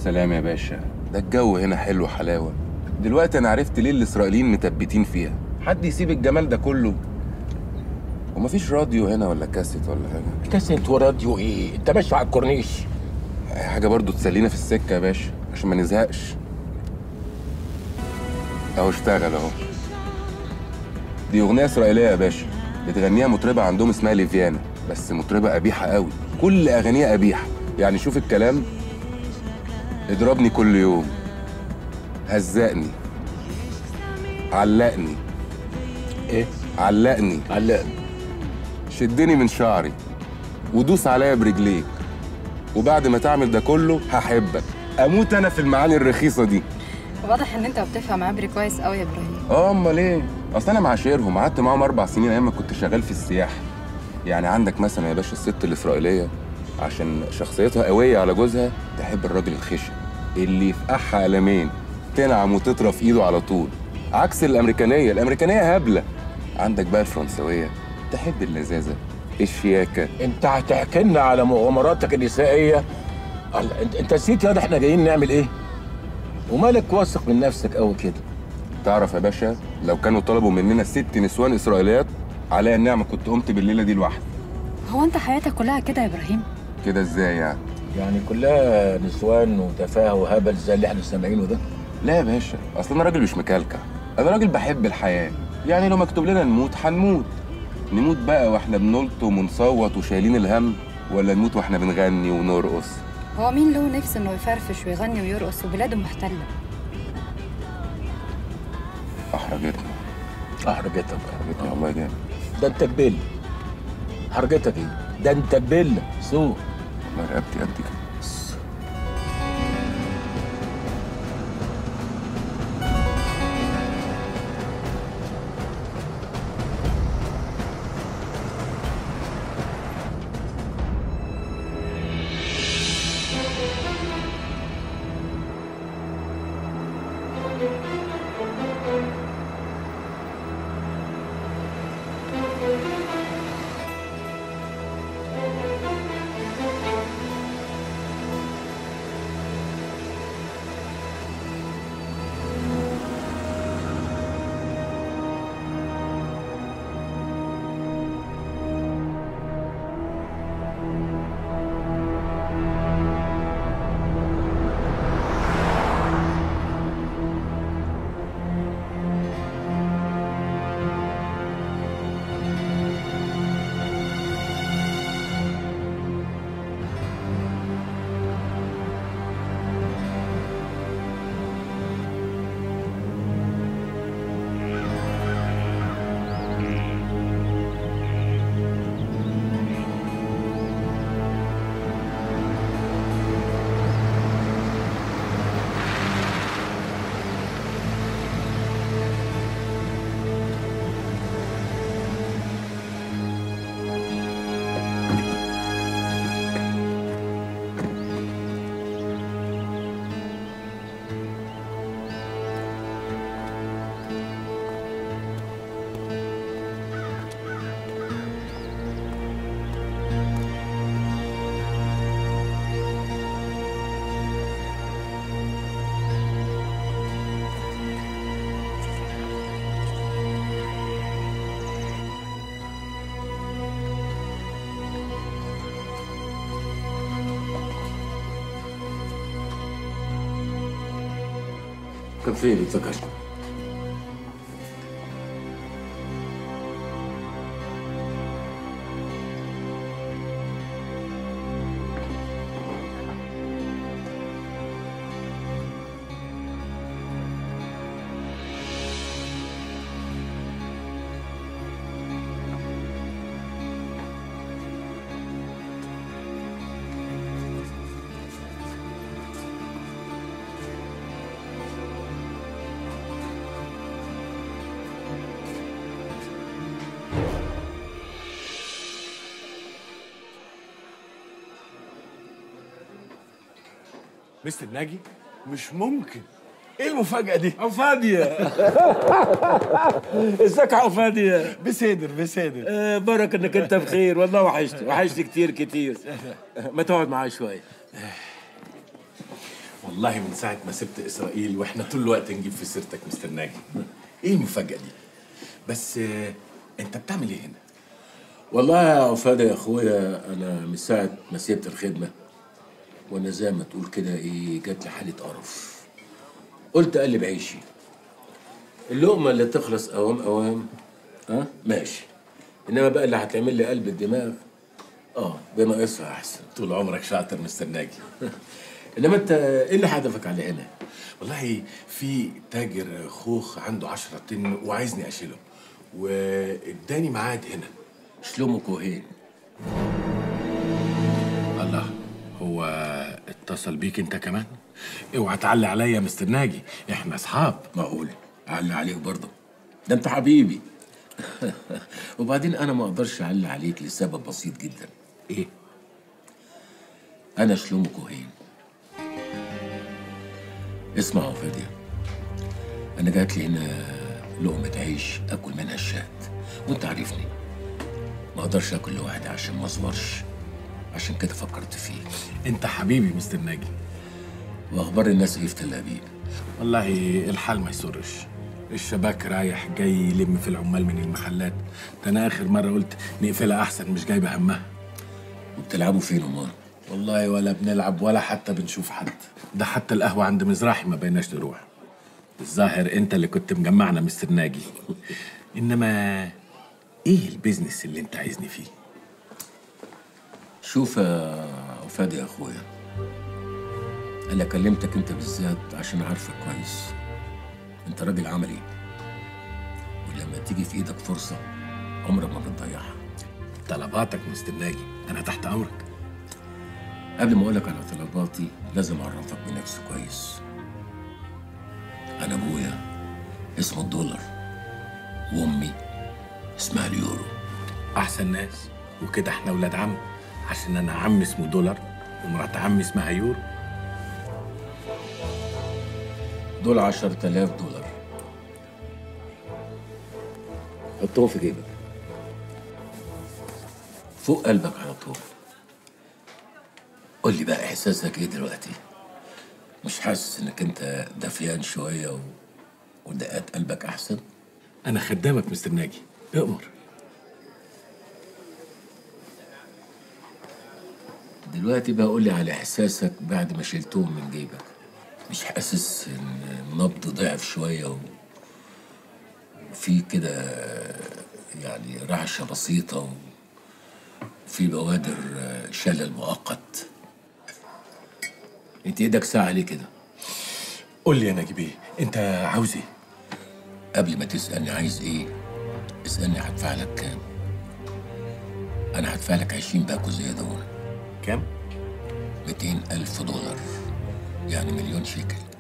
سلام يا باشا ده الجو هنا حلو حلاوه دلوقتي انا عرفت ليه الاسرائيليين متبتين فيها حد يسيب الجمال ده كله ومفيش راديو هنا ولا كاسيت ولا حاجه كاسيت وراديو ايه انت ماشي على الكورنيش أي حاجه برضو تسلينا في السكه يا باشا عشان ما نزهقش اهو اشتغل اهو دي اغنيه اسرائيليه يا باشا بتغنيها مطربه عندهم اسمها ليفيانا بس مطربه قبيحه قوي كل اغانيها قبيحه يعني شوف الكلام اضربني كل يوم هزقني علقني ايه علقني علقني شدني من شعري ودوس عليا برجليك وبعد ما تعمل ده كله هحبك اموت انا في المعاني الرخيصه دي واضح ان انت بتفهم عبري كويس قوي يا ابراهيم اه امال ايه اصل انا معاشرهم قعدت معاهم اربع سنين ايام ما كنت شغال في السياحه يعني عندك مثلا يا باشا الست الاسرائيليه عشان شخصيتها قويه على جوزها تحب الراجل الخشن اللي يفقعها قلمين تنعم وتطرى ايده على طول عكس الامريكانيه الامريكانيه هبله عندك بقى الفرنسويه تحب اللذاذه الشياكه انت هتحكي لنا على مغامراتك النسائيه الله، انت انت نسيت يا احنا جايين نعمل ايه ومالك واثق من نفسك قوي كده تعرف يا باشا لو كانوا طلبوا مننا ست نسوان اسرائيليات عليا النعمه كنت قمت بالليله دي لوحدي هو انت حياتك كلها كده يا ابراهيم كده ازاي يعني يعني كلها نسوان وتفاهه وهبل زي اللي احنا سامعينه ده لا يا باشا اصل انا راجل مش مكلكع انا راجل بحب الحياه يعني لو مكتوب لنا نموت هنموت نموت بقى واحنا بنلطم ونصوت وشايلين الهم ولا نموت واحنا بنغني ونرقص هو مين له نفس انه يفرفش ويغني ويرقص وبلاده محتله احرجتنا احرجتك احرجتنا والله جامد ده انت بيل حرجتك ايه ده انت بيل سوق والله رقبتي قد كده كان فين الذكر مستر ناجي مش ممكن ايه المفاجأة دي؟ عفادية ازيك يا عفادية بسادر بسادر آه برك انك انت بخير والله وحشت وحشت كتير كتير ما تقعد معايا شوية والله من ساعة ما سبت إسرائيل وإحنا طول الوقت نجيب في سيرتك مستر ناجي إيه المفاجأة دي؟ بس آه، أنت بتعمل إيه هنا؟ والله يا فادي يا اخويا انا من ساعه ما سبت الخدمه وانا زي ما تقول كده ايه جات لي حاله قرف قلت اقلب عيشي اللقمه اللي تخلص اوام اوام ها ماشي انما بقى اللي هتعمل لي قلب الدماغ اه بناقصها احسن طول عمرك شاطر مستر ناجي انما انت ايه اللي هدفك على هنا والله في تاجر خوخ عنده عشرة طن وعايزني أشيله واداني ميعاد هنا شلومو كوهين الله هو اتصل بيك انت كمان اوعى تعلي عليا يا مستر ناجي احنا اصحاب معقول اعلي عليك برضه ده انت حبيبي وبعدين انا ما اقدرش اعلي عليك لسبب بسيط جدا ايه انا شلومو كوهين اسمع يا فادية انا جات لي هنا لقمة عيش اكل منها الشات وانت عارفني ما اقدرش اكل لوحدي عشان ما اصبرش عشان كده فكرت فيك انت حبيبي مستر ناجي واخبار الناس ايه في تل ابيب والله الحال ما يسرش الشباك رايح جاي يلم في العمال من المحلات ده انا اخر مره قلت نقفلها احسن مش جايبه همها وبتلعبوا فين امال والله ولا بنلعب ولا حتى بنشوف حد ده حتى القهوه عند مزراحي ما بيناش نروح الظاهر انت اللي كنت مجمعنا مستر ناجي انما ايه البيزنس اللي انت عايزني فيه شوف يا فادي يا اخويا انا كلمتك انت بالذات عشان عارفك كويس انت راجل عملي ولما تيجي في ايدك فرصه عمرك ما بتضيعها طلباتك مستر ناجي انا تحت امرك قبل ما اقولك على طلباتي لازم اعرفك بنفسي كويس انا ابويا اسمه الدولار وامي اسمها اليورو احسن ناس وكده احنا ولاد عم عشان انا عم اسمه دولار ومرات عمي اسمها يورو دول عشرة آلاف دولار حطهم في جيبك فوق قلبك على طول قول لي بقى احساسك ايه دلوقتي مش حاسس انك انت دفيان شويه و... ودقات قلبك احسن انا خدامك مستر ناجي اؤمر دلوقتي بقى قول لي على احساسك بعد ما شلتهم من جيبك مش حاسس ان النبض ضعف شويه و... وفي كده يعني رعشه بسيطه و... وفي بوادر شلل مؤقت انت ايدك ساعه ليه كده قول لي يا ناجي بيه انت عاوز ايه قبل ما تسالني عايز ايه اسالني هدفع لك كام انا هدفع لك 20 باكو زي دول كام 200 ألف دولار يعني مليون شيكل